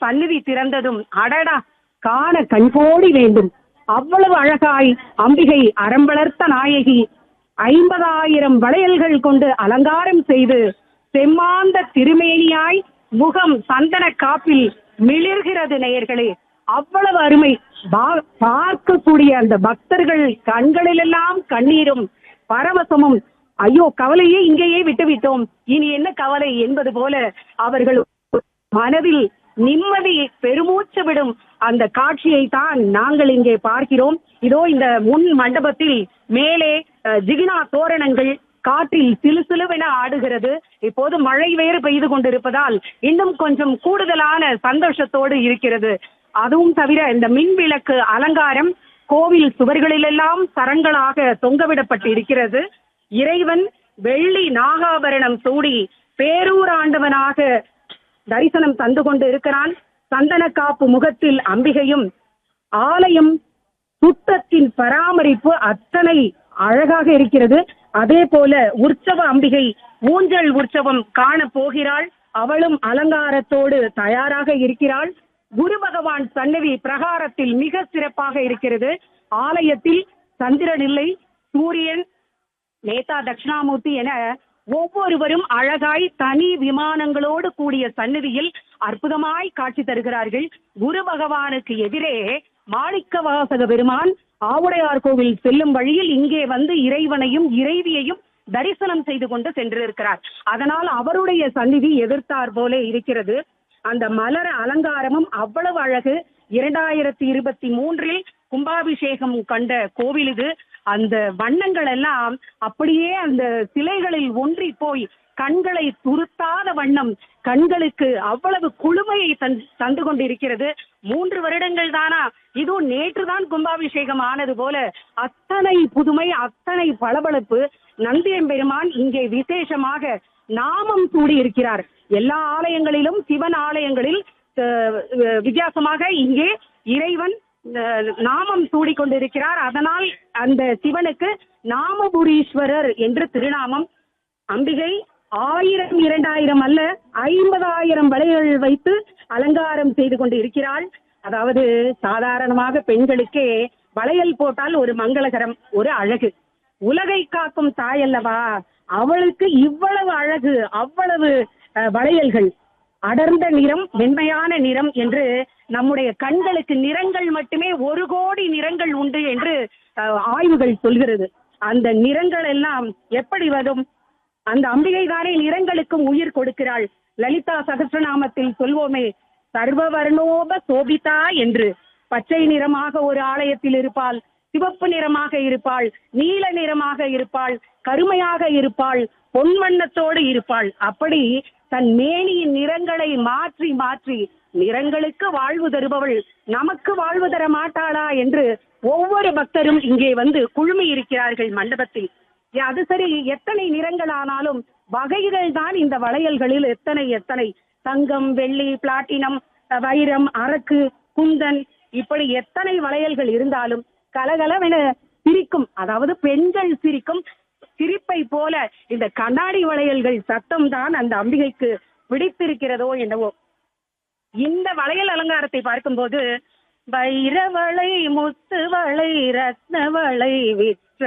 சந்நிதி திறந்ததும் அடடா காண கண்கோடி வேண்டும் அவ்வளவு அழகாய் அம்பிகை அறம்பளர்த்த நாயகி ஐம்பதாயிரம் வளையல்கள் கொண்டு அலங்காரம் செய்து செம்மாந்த திருமேனியாய் முகம் சந்தன காப்பில் மிளிர்கிறது நேயர்களே அவ்வளவு அருமை பா- பார்க்கக்கூடிய அந்த பக்தர்கள் கண்களிலெல்லாம் கண்ணீரும் பரவசமும் ஐயோ கவலையே இங்கேயே விட்டுவிட்டோம் இனி என்ன கவலை என்பது போல அவர்கள் மனதில் நிம்மதி பெருமூச்சு விடும் அந்த காட்சியை தான் நாங்கள் இங்கே பார்க்கிறோம் இதோ இந்த முன் மண்டபத்தில் மேலே அஹ், ஜிகினா தோரணங்கள் காற்றில் சிலுசிலுவென ஆடுகிறது இப்போது மழை வேறு பெய்து கொண்டிருப்பதால் இன்னும் கொஞ்சம் கூடுதலான சந்தோஷத்தோடு இருக்கிறது அதுவும் தவிர இந்த மின் விளக்கு அலங்காரம் கோவில் சுவர்களிலெல்லாம் சரங்களாக தொங்கவிடப்பட்டு இருக்கிறது இறைவன் வெள்ளி நாகாபரணம் சூடி பேரூராண்டவனாக தரிசனம் தந்து கொண்டு இருக்கிறான் சந்தன காப்பு முகத்தில் அம்பிகையும் ஆலயம் சுத்தத்தின் பராமரிப்பு அத்தனை அழகாக இருக்கிறது அதே போல உற்சவ அம்பிகை ஊஞ்சல் உற்சவம் காண போகிறாள் அவளும் அலங்காரத்தோடு தயாராக இருக்கிறாள் குரு பகவான் சன்னதி பிரகாரத்தில் மிக சிறப்பாக இருக்கிறது ஆலயத்தில் சந்திரன் இல்லை சூரியன் நேதா தட்சிணாமூர்த்தி என ஒவ்வொருவரும் அழகாய் தனி விமானங்களோடு கூடிய சந்நிதியில் அற்புதமாய் காட்சி தருகிறார்கள் குரு பகவானுக்கு எதிரே மாணிக்க வாசக பெருமான் ஆவுடையார் கோவில் செல்லும் வழியில் இங்கே வந்து இறைவனையும் இறைவியையும் தரிசனம் செய்து கொண்டு சென்றிருக்கிறார் அதனால் அவருடைய சந்நிதி எதிர்த்தார் போல இருக்கிறது அந்த மலர் அலங்காரமும் அவ்வளவு அழகு இரண்டாயிரத்தி இருபத்தி மூன்றில் கும்பாபிஷேகம் கண்ட கோவில் இது அந்த வண்ணங்கள் எல்லாம் அப்படியே அந்த சிலைகளில் ஒன்றி போய் கண்களை துருத்தாத வண்ணம் கண்களுக்கு அவ்வளவு குளுமையை தன் தந்து கொண்டிருக்கிறது மூன்று வருடங்கள் தானா இதுவும் நேற்றுதான் கும்பாபிஷேகம் ஆனது போல அத்தனை புதுமை அத்தனை பளபளப்பு நந்தியம்பெருமான் இங்கே விசேஷமாக நாமம் சூடி இருக்கிறார் எல்லா ஆலயங்களிலும் சிவன் ஆலயங்களில் அஹ், அஹ், வித்தியாசமாக இங்கே இறைவன் அஹ், நாமம் சூடி கொண்டிருக்கிறார் அதனால் அந்த சிவனுக்கு நாமபுரீஸ்வரர் என்று திருநாமம் அம்பிகை ஆயிரம் இரண்டாயிரம் அல்ல ஐம்பதாயிரம் வளையல் வைத்து அலங்காரம் செய்து கொண்டு இருக்கிறாள் அதாவது சாதாரணமாக பெண்களுக்கே வளையல் போட்டால் ஒரு மங்களகரம் ஒரு அழகு உலகை காக்கும் தாய் அல்லவா அவளுக்கு இவ்வளவு அழகு அவ்வளவு அஹ், வளையல்கள் அடர்ந்த நிறம் வெண்மையான நிறம் என்று நம்முடைய கண்களுக்கு நிறங்கள் மட்டுமே ஒரு கோடி நிறங்கள் உண்டு என்று அஹ், ஆய்வுகள் சொல்கிறது அந்த நிறங்கள் எல்லாம் எப்படி வரும் அந்த அம்பிகை தானே நிறங்களுக்கும் உயிர் கொடுக்கிறாள் லலிதா சகஸ்ரநாமத்தில் சொல்வோமே சர்வவர்ணோப சோபிதா என்று பச்சை நிறமாக ஒரு ஆலயத்தில் இருப்பாள் சிவப்பு நிறமாக இருப்பாள் நீல நிறமாக இருப்பாள் கருமையாக இருப்பாள் பொன்வண்ணத்தோடு இருப்பாள் அப்படி தன் மேனியின் நிறங்களை மாற்றி மாற்றி நிறங்களுக்கு வாழ்வு தருபவள் நமக்கு வாழ்வு தர மாட்டாளா என்று ஒவ்வொரு பக்தரும் இங்கே வந்து குழுமி இருக்கிறார்கள் மண்டபத்தில் ஏ, அது சரி எத்தனை நிறங்கள் ஆனாலும் வகைகள் தான் இந்த வளையல்களில் எத்தனை எத்தனை தங்கம் வெள்ளி பிளாட்டினம் அஹ், வைரம் அரக்கு குந்தன் இப்படி எத்தனை வளையல்கள் இருந்தாலும் கலகலவென சிரிக்கும் அதாவது பெண்கள் சிரிக்கும் சிரிப்பை போல இந்த கண்ணாடி வளையல்கள் சத்தம் தான் அந்த அம்பிகைக்கு பிடித்திருக்கிறதோ என்னவோ இந்த வளையல் அலங்காரத்தை பார்க்கும்போது வைரவளை முத்துவளை ரத்னவளை விற்ற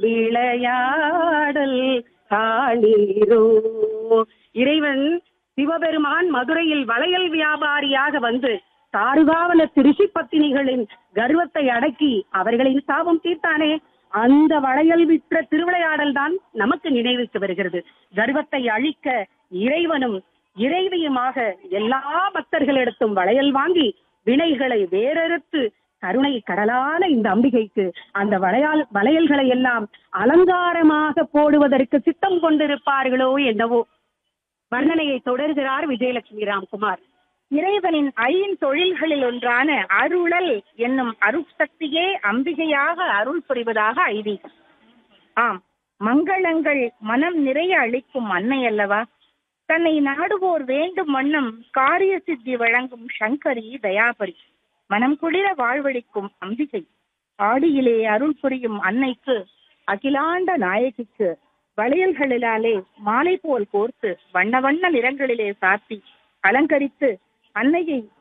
விளையாடல் காணீரோ இறைவன் சிவபெருமான் மதுரையில் வளையல் வியாபாரியாக வந்து தாருகாவல திருஷி பத்தினிகளின் கர்வத்தை அடக்கி அவர்களின் சாபம் தீர்த்தானே அந்த வளையல் விற்ற திருவிளையாடல் தான் நமக்கு நினைவுக்கு வருகிறது கர்வத்தை அழிக்க இறைவனும் இறைவியுமாக எல்லா பக்தர்களிடத்தும் வளையல் வாங்கி வினைகளை வேறறுத்து கருணை கடலான இந்த அம்பிகைக்கு அந்த வளையால் வளையல்களை எல்லாம் அலங்காரமாக போடுவதற்கு சித்தம் கொண்டிருப்பார்களோ என்னவோ வர்ணனையை தொடர்கிறார் விஜயலட்சுமி ராம்குமார் இறைவனின் ஐந்து தொழில்களில் ஒன்றான அருளல் என்னும் அருட்சக்தியே அம்பிகையாக அருள் புரிவதாக ஐதீகம் ஆம் மங்களங்கள் மனம் நிறைய அளிக்கும் அன்னை அல்லவா தன்னை நாடுவோர் வேண்டும் வண்ணம் காரிய சித்தி வழங்கும் சங்கரி தயாபரி மனம் குளிர வாழ்வளிக்கும் அம்பிகை ஆடியிலே அருள் புரியும் அன்னைக்கு அகிலாண்ட நாயகிக்கு வளையல்களிலாலே மாலை போல் கோர்த்து வண்ண வண்ண நிறங்களிலே சாத்தி அலங்கரித்து அன்னையை